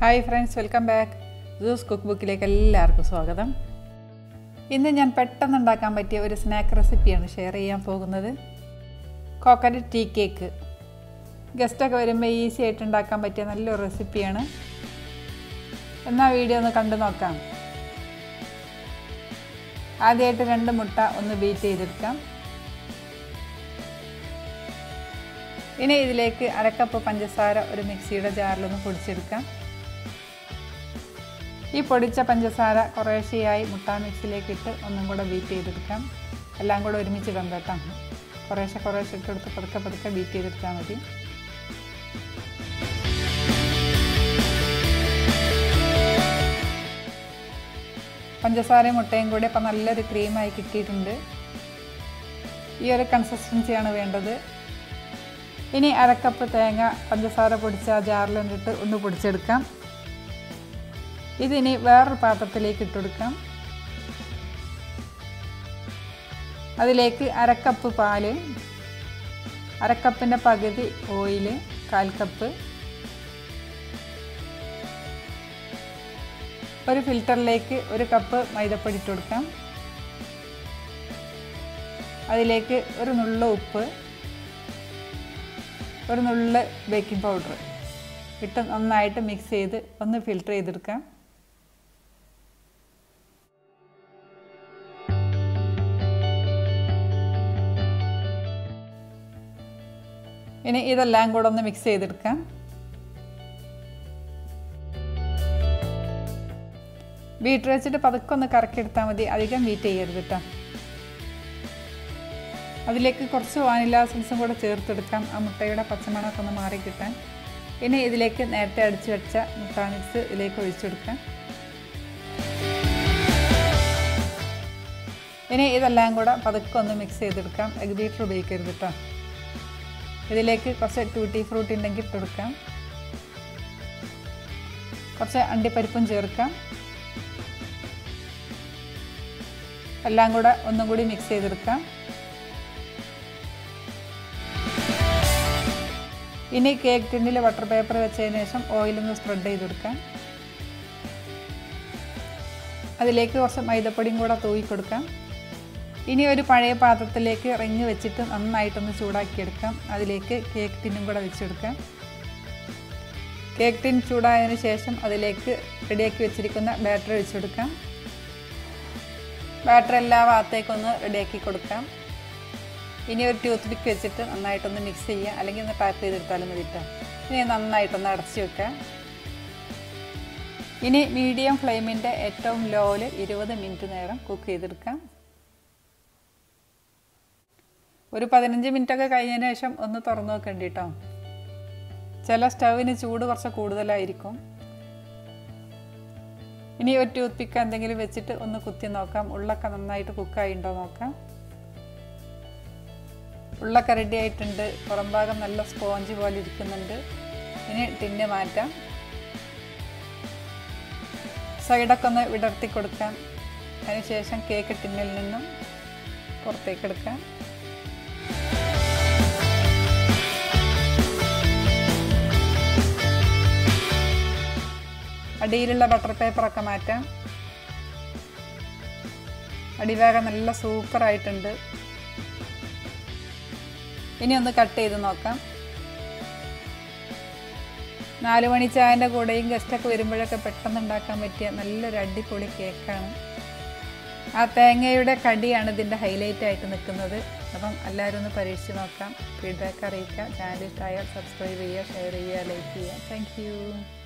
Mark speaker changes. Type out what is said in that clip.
Speaker 1: hi friends welcome back juice cook ബുക്കിലേക്ക് എല്ലാവർക്കും സ്വാഗതം ഇന്ന് ഞാൻ പെട്ടെന്ന് ഉണ്ടാക്കാൻ പറ്റിയ ഒരു സ്നാക്ക് റെസിപ്പിയാണ് ഷെയർ ചെയ്യാൻ പോകുന്നത് കോക്കനട്ട് ടീ കേക്ക് ഗസ്റ്റൊക്കെ വരുമ്പോൾ ഈസി ആയിട്ട് ഉണ്ടാക്കാൻ പറ്റിയ നല്ലൊരു റെസിപ്പിയാണ് എന്നാൽ വീഡിയോ ഒന്ന് കണ്ടു നോക്കാം ആദ്യമായിട്ട് രണ്ട് മുട്ട ഒന്ന് ബീറ്റ് ചെയ്തെടുക്കാം ഇനി ഇതിലേക്ക് അരക്കപ്പ് പഞ്ചസാര ഒരു മിക്സിയുടെ ജാറിലൊന്ന് പൊടിച്ചെടുക്കാം ഈ പൊടിച്ച പഞ്ചസാര കുറേശ്ശെയായി മുട്ട മിക്സിയിലേക്ക് ഇട്ട് ഒന്നും കൂടെ ബീറ്റ് ചെയ്തെടുക്കാം എല്ലാം കൂടെ ഒരുമിച്ച് കണ്ടേക്കാം കുറേശ്ശെ കുറേശ്ശെ ഇട്ടെടുത്ത് പതുക്കെ പതുക്കെ ബീറ്റ് ചെയ്തെടുത്താൽ മതി പഞ്ചസാരയും മുട്ടയും കൂടി ഇപ്പം നല്ലൊരു ക്രീമായി കിട്ടിയിട്ടുണ്ട് ഈ ഒരു കൺസിസ്റ്റൻസിയാണ് വേണ്ടത് ഇനി അരക്കപ്പ് തേങ്ങ പഞ്ചസാര പൊടിച്ച ജാറിലിട്ട് ഒന്ന് പൊടിച്ചെടുക്കാം ഇതിനി വേറൊരു പാത്രത്തിലേക്ക് ഇട്ടുകൊടുക്കാം അതിലേക്ക് അരക്കപ്പ് പാല് അരക്കപ്പിൻ്റെ പകുതി ഓയിൽ കാൽ കപ്പ് ഒരു ഫിൽറ്ററിലേക്ക് ഒരു കപ്പ് മൈദപ്പൊടി ഇട്ട് കൊടുക്കാം അതിലേക്ക് ഒരു നുള്ള ഉപ്പ് ഒരു നുള്ള ബേക്കിംഗ് പൗഡർ ഇട്ട് നന്നായിട്ട് മിക്സ് ചെയ്ത് ഒന്ന് ഫിൽറ്റർ ചെയ്തെടുക്കാം ഇനി ഇതെല്ലാം കൂടെ ഒന്ന് മിക്സ് ചെയ്തെടുക്കാം ബീറ്റർ വെച്ചിട്ട് പതുക്കെ ഒന്ന് കറക്കിയെടുത്താൽ മതി അധികം ബീറ്റ് ചെയ്യരുത് കേട്ടോ അതിലേക്ക് കുറച്ച് വാനില എസൻസും കൂടെ ചേർത്തെടുക്കാം ആ മുട്ടയുടെ പച്ചമണമൊക്കെ ഒന്ന് മാറി കിട്ടാൻ ഇനി ഇതിലേക്ക് നേരത്തെ അടിച്ചു വെച്ച മുട്ട മിക്സ് ഇതിലേക്ക് ഒഴിച്ചെടുക്കാം ഇനി ഇതെല്ലാം കൂടെ പതുക്കെ ഒന്ന് മിക്സ് ചെയ്തെടുക്കാം എഗ് ബീറ്റർ ഉപയോഗിക്കരുത് കേട്ടോ ഇതിലേക്ക് കുറച്ച് ടൂട്ടി ഫ്രൂട്ട് ഉണ്ടെങ്കിൽ ഇട്ടെടുക്കാം കുറച്ച് അണ്ടിപ്പരിപ്പും ചേർക്കാം എല്ലാം കൂടെ ഒന്നും കൂടി മിക്സ് ചെയ്തെടുക്കാം ഇനി കേക്ക് ടിന്നിൽ ബട്ടർ പേപ്പർ വെച്ചതിന് ശേഷം ഓയിലൊന്ന് സ്പ്രെഡ് ചെയ്തെടുക്കാം അതിലേക്ക് കുറച്ച് മൈദപ്പൊടിയും കൂടെ തൂവി കൊടുക്കാം ഇനി ഒരു പഴയ പാത്രത്തിലേക്ക് റിങ് വെച്ചിട്ട് നന്നായിട്ടൊന്ന് ചൂടാക്കിയെടുക്കാം അതിലേക്ക് കേക്ക് ടിന്നും കൂടെ വെച്ചെടുക്കാം കേക്ക് ടിൻ ചൂടായതിന് ശേഷം അതിലേക്ക് റെഡിയാക്കി വെച്ചിരിക്കുന്ന ബാറ്റർ വെച്ചെടുക്കാം ബാറ്റർ എല്ലാ ഭാഗത്തേക്കൊന്ന് റെഡിയാക്കി കൊടുക്കാം ഇനി ഒരു ടൂത്ത് പിക്ക് വെച്ചിട്ട് നന്നായിട്ടൊന്ന് മിക്സ് ചെയ്യുക അല്ലെങ്കിൽ ഒന്ന് ടാപ്പ് ചെയ്തെടുത്താലും മതി കേട്ടോ ഇനി നന്നായിട്ടൊന്ന് അടച്ചു വെക്കാം ഇനി മീഡിയം ഫ്ലെയിമിൻ്റെ ഏറ്റവും ലോയിൽ ഇരുപത് മിനിറ്റ് നേരം കുക്ക് ചെയ്തെടുക്കാം ഒരു പതിനഞ്ച് മിനിറ്റൊക്കെ കഴിഞ്ഞതിന് ശേഷം ഒന്ന് തുറന്നു നോക്കേണ്ടി കേട്ടോ ചില സ്റ്റവിന് ചൂട് കുറച്ച് കൂടുതലായിരിക്കും ഇനി ഒരു ടൂത്ത് പിക്ക് എന്തെങ്കിലും വെച്ചിട്ട് ഒന്ന് കുത്തി നോക്കാം ഉള്ളൊക്കെ നന്നായിട്ട് കുക്കായിണ്ടോ നോക്കാം ഉള്ളൊക്കെ റെഡി ആയിട്ടുണ്ട് പുറം ഭാഗം നല്ല സ്പോഞ്ച് പോലെ ഇരിക്കുന്നുണ്ട് ഇനി ടിന്ന് മാറ്റാം സൈഡൊക്കെ ഒന്ന് വിടർത്തി കൊടുക്കാം അതിനുശേഷം കേക്ക് ടിന്നിൽ നിന്നും പുറത്തേക്ക് എടുക്കാം അടിയിലുള്ള ബട്ടർ പേപ്പറൊക്കെ മാറ്റാം അടിഭാഗം നല്ല സൂപ്പറായിട്ടുണ്ട് ഇനി ഒന്ന് കട്ട് ചെയ്ത് നോക്കാം നാല് മണി ചായൻ്റെ കൂടെയും ഗസ്റ്റൊക്കെ വരുമ്പോഴൊക്കെ പെട്ടെന്ന് ഉണ്ടാക്കാൻ പറ്റിയ നല്ലൊരു അടിപൊളി കേക്കാണ് ആ തേങ്ങയുടെ കടിയാണ് ഇതിൻ്റെ ഹൈലൈറ്റ് ആയിട്ട് നിൽക്കുന്നത് അപ്പം എല്ലാവരും ഒന്ന് പരീക്ഷിച്ച് നോക്കാം ഫീഡ്ബാക്ക് അറിയിക്കുക ചാനൽ ഇഷ്ടമായാൽ സബ്സ്ക്രൈബ് ചെയ്യുക ഷെയർ ചെയ്യുക ലൈക്ക് ചെയ്യുക താങ്ക്